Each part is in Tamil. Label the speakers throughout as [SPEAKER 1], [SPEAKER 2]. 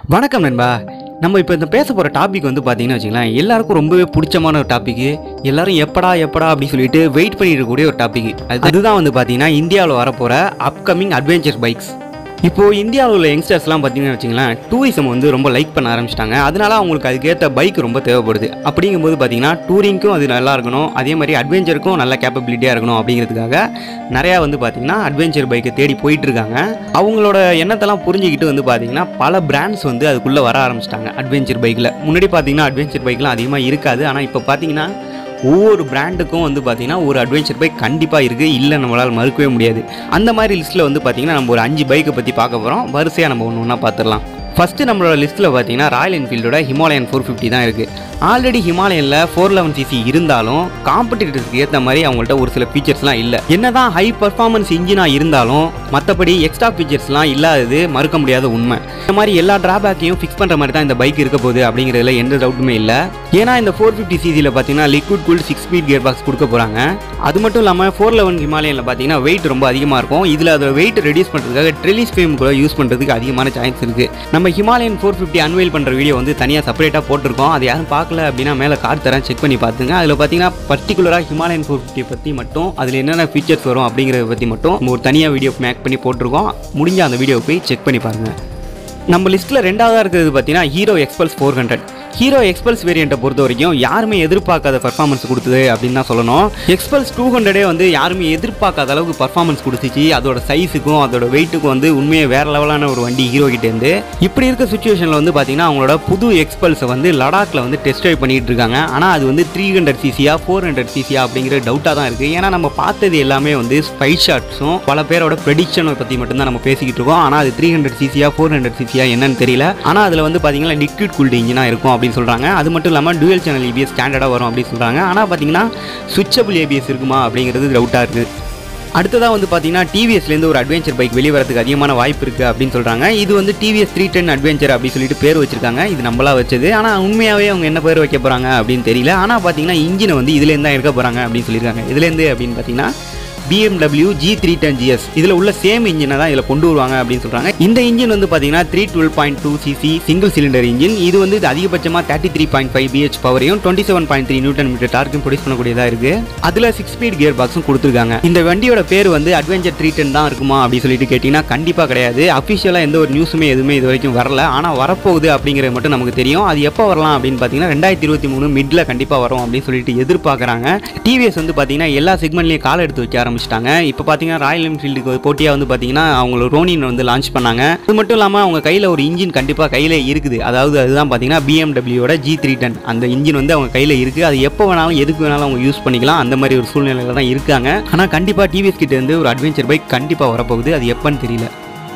[SPEAKER 1] வணக்கம் நண்பா நம்ம இப்போ இந்த பேச போகிற டாபிக் வந்து பார்த்தீங்கன்னு வச்சுங்களேன் எல்லாருக்கும் ரொம்பவே பிடிச்சமான ஒரு டாபிக் எல்லாரும் எப்படா எப்படா அப்படி சொல்லிட்டு வெயிட் பண்ணிட்டு இருக்கக்கூடிய ஒரு டாபிக் அதுதான் வந்து பார்த்தீங்கன்னா இந்தியாவில் வரப்போகிற அப்கமிங் அட்வென்ச்சர் பைக்ஸ் இப்போ இந்தியாவில் உள்ள யங்ஸ்டர்ஸ்லாம் பார்த்தீங்கன்னு வச்சுங்களேன் டூரிசம் வந்து ரொம்ப லைக் பண்ண ஆரம்பிச்சிட்டாங்க அதனால அவங்களுக்கு அதுக்கேற்ற பைக் ரொம்ப தேவைப்படுது அப்படிங்கும்போது பார்த்தீங்கன்னா டூரிங்க்கும் அது நல்லா இருக்கணும் அதே மாதிரி அட்வென்ச்சருக்கும் நல்ல கேப்பபிலிட்டியாக இருக்கணும் அப்படிங்கிறதுக்காக நிறையா வந்து பார்த்தீங்கன்னா அட்வென்ச்சர் பைக்கை தேடி போயிட்டு இருக்காங்க அவங்களோட எண்ணத்தெல்லாம் புரிஞ்சுக்கிட்டு வந்து பார்த்தீங்கன்னா பல பிராண்ட்ஸ் வந்து அதுக்குள்ளே வர ஆரம்பிச்சிட்டாங்க அட்வென்ச்சர் பைக்கில் முன்னாடி பார்த்தீங்கன்னா அட்வென்ச்சர் பைக்லாம் அதிகமாக இருக்காது ஆனால் இப்போ பார்த்தீங்கன்னா ஒவ்வொரு பிராண்டுக்கும் வந்து பார்த்தீங்கன்னா ஒரு அட்வென்ச்சர் பைக் கண்டிப்பாக இருக்குது இல்லை நம்மளால் மறுக்கவே முடியாது அந்த மாதிரி லிஸ்ட்டில் வந்து பார்த்தீங்கன்னா நம்ம ஒரு அஞ்சு பைக்கை பற்றி பார்க்க போகிறோம் வரிசையாக நம்ம ஒன்று ஒன்றா பார்த்துடலாம் ஃபஸ்ட்டு நம்மளோட லிஸ்ட்டில் பார்த்தீங்கன்னா ராயல் என்ஃபீல்டோட ஹிமாலயன் ஃபோர் ஃபிஃப்டி தான் இருக்குது ஆல்ரெடி ஹிமாலயனில் ஃபோர் லெவன் சிசி இருந்தாலும் காம்படிட்டர்ஸ்க்கு ஏற்ற மாதிரி அவங்கள்ட்ட ஒரு சில ஃபீச்சர்ஸ்லாம் இல்லை என்னதான் ஹை பர்ஃபார்மன்ஸ் இன்ஜினாக இருந்தாலும் மற்றபடி எக்ஸ்ட்ரா ஃபீச்சர்ஸ்லாம் இல்லாதது மறுக்க முடியாத உண்மை இந்த மாதிரி எல்லா டிராபேக்கையும் ஃபிக்ஸ் பண்ணுற மாதிரி தான் இந்த பைக் இருக்க போகுது அப்படிங்கிறதுல எந்த டவுட்டுமே இல்லை ஏன்னா இந்த ஃபோர் ஃபிஃப்டி சிசியில் பார்த்தீங்கன்னா liquid cooled six speed gear box கொடுக்க போகிறாங்க அது மட்டும் இல்லாமல் ஃபோர் லெவன் ஹிமாலயனில் பார்த்தீங்கன்னா வெயிட் ரொம்ப அதிகமாக இருக்கும் இதில் அதோட வெயிட் ரெடியூஸ் பண்ணுறதுக்காக ட்ரெலிஸ் ஃப்ரேம் கூட யூஸ் பண்ணுறதுக்கு அதிகமான சான்ஸ் இருக்குது நம்ம ஹிமாலயன் ஃபோர் ஃபிஃப்டி அன்வைல் பண்ணுற வீடியோ வந்து தனியாக செப்பரேட்டாக போட்டிருக்கோம் அது யாரும் பார்க்கல அப்படின்னா மேலே கார்டு தரேன் செக் பண்ணி பார்த்துங்க அதில் பார்த்தீங்கன்னா பர்டிகுலராக ஹிமாலயன் ஃபோர் ஃபிஃப்டி பற்றி மட்டும் அதில் என்னென்ன ஃபீச்சர்ஸ் வரும் அப்படிங்கிறத பற்றி மட்டும் நம்ம ஒரு தனியாக வீடியோ மேக் பண்ணி போட்டிருக்கோம் முடிஞ்ச அந்த வீடியோ போய் செக் பண்ணி பாருங்கள் நம்ம லிஸ்ட்டில் ரெண்டாவதாக இருக்கிறது பார்த்தீங்கன்னா Hero Xpulse four hundred Hero Xpulse வேரியண்ட்டை பொறுத்த வரைக்கும் யாருமே எதிர்பார்க்காத பர்ஃபார்மன்ஸ் கொடுத்தது அப்படின்னு தான் சொல்லணும் எக்ஸ்பல்ஸ் டூ ஹண்ட்ரடே வந்து யாருமே எதிர்பார்க்காத அளவுக்கு பர்ஃபார்மன்ஸ் கொடுத்துச்சு அதோட சைஸுக்கும் அதோட வெயிட்டுக்கும் வந்து உண்மையே வேற லெவலான ஒரு வண்டி ஹீரோ கிட்டேருந்து இப்படி இருக்க சுச்சுவேஷனில் வந்து பார்த்தீங்கன்னா அவங்களோட புது எக்ஸ்பல்ஸை வந்து லடாக்ல வந்து டெஸ்ட் ட்ரைவ் பண்ணிட்டு இருக்காங்க ஆனால் அது வந்து த்ரீ ஹண்ட்ரட் சிசியா ஃபோர் ஹண்ட்ரட் சிசியா அப்படிங்கிற டவுட்டாக தான் இருக்குது ஏன்னா நம்ம பார்த்தது எல்லாமே வந்து ஸ்பை ஷாட்ஸும் பல பேரோட ப்ரெடிக்ஷனை பற்றி மட்டும்தான் நம்ம பேசிக்கிட்டு இருக்கோம் ஆனால் அது த்ரீ ஹண்ட்ரட் சிசியா ஃபோர் ஹண்ட்ரட் சிசியா என்னன்னு தெரியல ஆனால் அதில் வந்து பார்த்தீங்கன்னா லிக்விட் கூல்டு இன்ஜினாக இருக்கும் அப்படின்னு சொல்கிறாங்க அது மட்டும் இல்லாமல் டூயல் சேனல் ஏபிஎஸ் ஸ்டாண்டர்டாக வரும் அப்படின்னு சொல்கிறாங்க ஆனால் பார்த்தீங்கன்னா சுவிச்சபிள் ஏபிஎஸ் இருக்குமா அப்படிங்கிறது டவுட்டாக இருக்குது அடுத்ததாக வந்து பார்த்தீங்கன்னா டிவிஎஸ்லேருந்து ஒரு அட்வென்ச்சர் பைக் வெளியே வரதுக்கு அதிகமான வாய்ப்பு இருக்குது அப்படின்னு சொல்கிறாங்க இது வந்து டிவிஎஸ் த்ரீ டென் அட்வென்ச்சர் அப்படின்னு சொல்லிட்டு பேர் வச்சிருக்காங்க இது நம்மளா வச்சது ஆனால் உண்மையாகவே அவங்க என்ன பேர் வைக்க போகிறாங்க அப்படின்னு தெரியல ஆனால் பார்த்தீங்கன்னா இன்ஜினை வந்து இதுலேருந்து தான் இருக்க போகிறாங்க அப்படின்னு சொல்லியிருக்காங்க இதுலேருந்து அப்படின்னு பார்த்தீங்கன்னா BMW G three ten GS இதில் உள்ள சேம் இன்ஜினை தான் இதில் கொண்டு வருவாங்க அப்படின்னு சொல்கிறாங்க இந்த இன்ஜின் வந்து பார்த்தீங்கன்னா three twelve point two CC single cylinder engine இது வந்து அதிகபட்சமாக thirty three point five BHP பவரையும் twenty seven point three newton metre டார்க்கும் ப்ரொடியூஸ் பண்ணக்கூடியதாக இருக்குது அதில் சிக்ஸ் ஸ்பீட் கியர் பாக்ஸும் கொடுத்துருக்காங்க இந்த வண்டியோட பேர் வந்து அட்வென்ச்சர் த்ரீ டென் தான் இருக்குமா அப்படின்னு சொல்லிட்டு கேட்டிங்கன்னா கண்டிப்பாக கிடையாது அஃபிஷியலாக எந்த ஒரு நியூஸுமே எதுவுமே இது வரைக்கும் வரல ஆனால் வரப்போகுது அப்படிங்கிறது மட்டும் நமக்கு தெரியும் அது எப்போ வரலாம் அப்படின்னு பார்த்தீங்கன்னா ரெண்டாயிரத்தி இருபத்தி மூணு மிட்ல கண்டிப்பாக வரும் அப்படின்னு சொல்லிட்டு எதிர்பார்க்குறாங்க டிவிஎஸ் வந்து பார்த்தீங்கன்னா எல்லா செக்மெண்ட்லையும் கால் எடுத்து வைக்க ஆரம்பிச்சிட்டாங்க இப்போ பார்த்தீங்கன்னா ராயல் என்ஃபீல்டுக்கு போட்டியாக வந்து பார்த்தீங்கன்னா அவங்க ரோனின் வந்து லான்ச் பண்ணாங்க அது மட்டும் இல்லாமல் அவங்க கையில் ஒரு இன்ஜின் கண்டிப்பாக கையில் இருக்குது அதாவது அதுதான் பார்த்தீங்கன்னா பிஎம்டபிள்யூட ஜி த்ரீ டென் அந்த இன்ஜின் வந்து அவங்க கையில் இருக்குது அது எப்போ வேணாலும் எதுக்கு வேணாலும் அவங்க யூஸ் பண்ணிக்கலாம் அந்த மாதிரி ஒரு சூழ்நிலையில் தான் இருக்காங்க ஆனால் கண்டிப்பாக டிவிஎஸ் கிட்ட இருந்து ஒரு அட்வென்ச்சர் பைக் கண்டிப்பாக வரப்போகுது அது எப்போன்னு தெரியல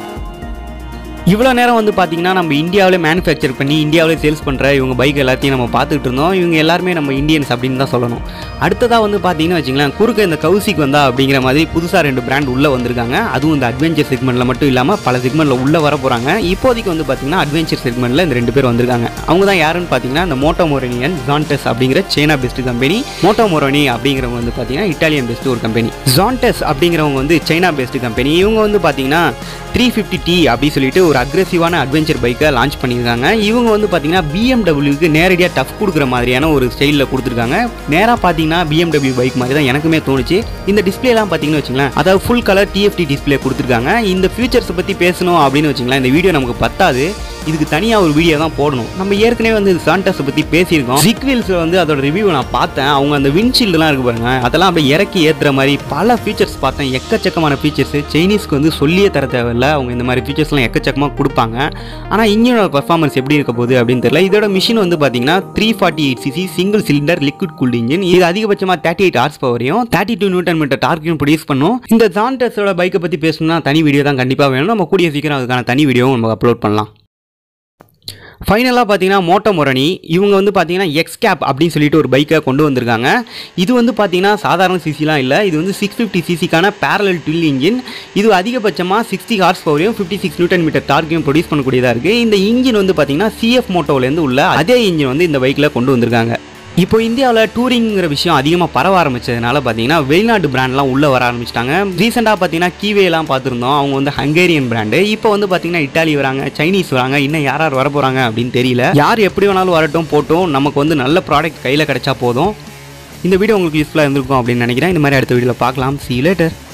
[SPEAKER 1] இவ்வளோ நேரம் வந்து பார்த்தீங்கன்னா நம்ம இந்தியாவிலே மேனுஃபேக்சர் பண்ணி இந்தியாவிலே சேல்ஸ் பண்ணுற இவங்க பைக் எல்லாத்தையும் நம்ம பார்த்துட்டு இருந்தோம் இவங்க எல்லாருமே நம்ம இந்தியன்ஸ் அப்படின்னு தான் சொல்லணும் அடுத்ததாக வந்து பார்த்தீங்கன்னா வச்சுங்களேன் குறுக்க இந்த கௌசிக் வந்தா அப்படிங்கிற மாதிரி புதுசாக ரெண்டு பிராண்ட் உள்ளே வந்திருக்காங்க அதுவும் இந்த அட்வென்ச்சர் செக்மெண்ட்டில் மட்டும் இல்லாமல் பல செக்மெண்ட்டில் உள்ளே வர போகிறாங்க இப்போதைக்கு வந்து பார்த்தீங்கன்னா அட்வென்ச்சர் செக்மெண்ட்டில் இந்த ரெண்டு பேர் வந்திருக்காங்க அவங்க தான் யாருன்னு பார்த்தீங்கன்னா இந்த மோட்டோ மோரனியன் ஜான்டஸ் அப்படிங்கிற China based company Moto Morini அப்படிங்கிறவங்க வந்து பார்த்தீங்கன்னா இட்டாலியன் பெஸ்ட் ஒரு கம்பெனி ஜான்டஸ் அப்படிங்கிறவங்க வந்து சைனா பெஸ்ட் கம்பெனி இவங்க வந்து பார்த்தீங்கன்னா த்ரீ ஃபிஃப்டி டி அப்படி சொல்லிட்டு ஒரு அக்ரெசிவான அட்வென்ச்சர் பைக்கை லான்ச் பண்ணியிருக்காங்க இவங்க வந்து பார்த்தீங்கன்னா பிஎம்டபிள்யூக்கு நேரடியாக டஃப் கொடுக்குற மாதிரியான ஒரு ஸ்டைலில் கொடுத்துருக்காங்க நேராக பார்த்தீங்கன்னா பிஎம்டபிள்யூ பைக் மாதிரி தான் எனக்குமே தோணுச்சு இந்த டிஸ்பிளேலாம் பார்த்தீங்கன்னு வச்சுங்களேன் அதாவது ஃபுல் கலர் டிஎஃப்டி டிஸ்பிளே கொடுத்துருக்காங்க இந்த ஃபியூச்சர்ஸை பற்றி பேசணும் அப்படின்னு வச்சுங்களேன் இந்த வீடியோ நமக்கு பத்தாது இதுக்கு தனியாக ஒரு வீடியோ தான் போடணும் நம்ம ஏற்கனவே வந்து சாண்டஸை பற்றி பேசியிருக்கோம் ஜிக் வீல்ஸ் வந்து அதோட ரிவ்யூ நான் பார்த்தேன் அவங்க அந்த விண்ட்ஷீல்டுலாம் இருக்கு பாருங்க அதெல்லாம் அப்படியே இறக்கி ஏற்றுற மாதிரி பல ஃபீச்சர்ஸ் பார்த்தேன் எக்கச்சக்கமான ஃபீச்சர்ஸ் சைனீஸ்க்கு வந்து சொல்லியே தர தேவையில்ல அவங்க இந்த மாதிரி ஃபீச்சர்ஸ்லாம் எக்கச்சக்கமாக கொடுப்பாங்க ஆனால் இன்ஜினோட பர்ஃபார்மன்ஸ் எப்படி இருக்க போகுது அப்படின்னு தெரியல இதோட மிஷின் வந்து பார்த்தீங்கன்னா three forty eight CC single cylinder liquid cooled engine இது அதிகபட்சமாக தேர்ட்டி எயிட் ஹார்ஸ் பவரையும் தேர்ட்டி டூ நியூட்டன் மீட்டர் டார்க்கையும் ப்ரொடியூஸ் பண்ணும் இந்த ஜான்டஸோட பைக்கை பற்றி பேசணும்னா தனி வீடியோ தான் கண்டிப்பாக வேணும் நம்ம கூடிய சீக்கிரம் அதுக்கான தனி வீடியோவும் நம்ம அப்லோட் பண்ணலாம் ஃபைனலாக பார்த்தீங்கன்னா மோட்டோ மொரணி இவங்க வந்து பார்த்தீங்கன்னா எக்ஸ் கேப் அப்படின்னு சொல்லிட்டு ஒரு பைக்கை கொண்டு வந்திருக்காங்க இது வந்து பார்த்தீங்கன்னா சாதாரண சிசிலாம் இல்லை இது வந்து சிக்ஸ் ஃபிஃப்டி சிசிக்கான பேரலல் ட்வில் இன்ஜின் இது அதிகபட்சமாக சிக்ஸ்டி ஹார்ஸ் பவரையும் ஃபிஃப்டி சிக்ஸ் நியூட்டன் மீட்டர் டார்க்கையும் ப்ரொடியூஸ் பண்ணக்கூடியதாக இருக்குது இந்த இன்ஜின் வந்து பார்த்தீங்கன்னா சிஎஃப் மோட்டோவிலேருந்து உள்ள அதே இன்ஜின் வந்து இந்த பைக்கில் கொண்டு வந்திருக்காங்க இப்போ இந்தியாவில் டூரிங்கிற விஷயம் அதிகமாக பரவ ஆரம்பிச்சதுனால பார்த்தீங்கன்னா வெளிநாட்டு பிராண்ட்லாம் உள்ளே வர ஆரம்பிச்சிட்டாங்க ரீசெண்டாக பார்த்தீங்கன்னா கீவேலாம் பார்த்துருந்தோம் அவங்க வந்து ஹங்கேரியன் பிராண்டு இப்போ வந்து பார்த்தீங்கன்னா இட்டாலி வராங்க சைனீஸ் வராங்க இன்னும் யார் யார் வர போகிறாங்க அப்படின்னு தெரியல யார் எப்படி வேணாலும் வரட்டும் போட்டும் நமக்கு வந்து நல்ல ப்ராடக்ட் கையில் கிடைச்சா போதும் இந்த வீடியோ உங்களுக்கு யூஸ்ஃபுல்லாக இருந்திருக்கும் அப்படின்னு நினைக்கிறேன் இந்த மாதிரி அடுத்த வீடியோவில் பார்க்கலாம் see you later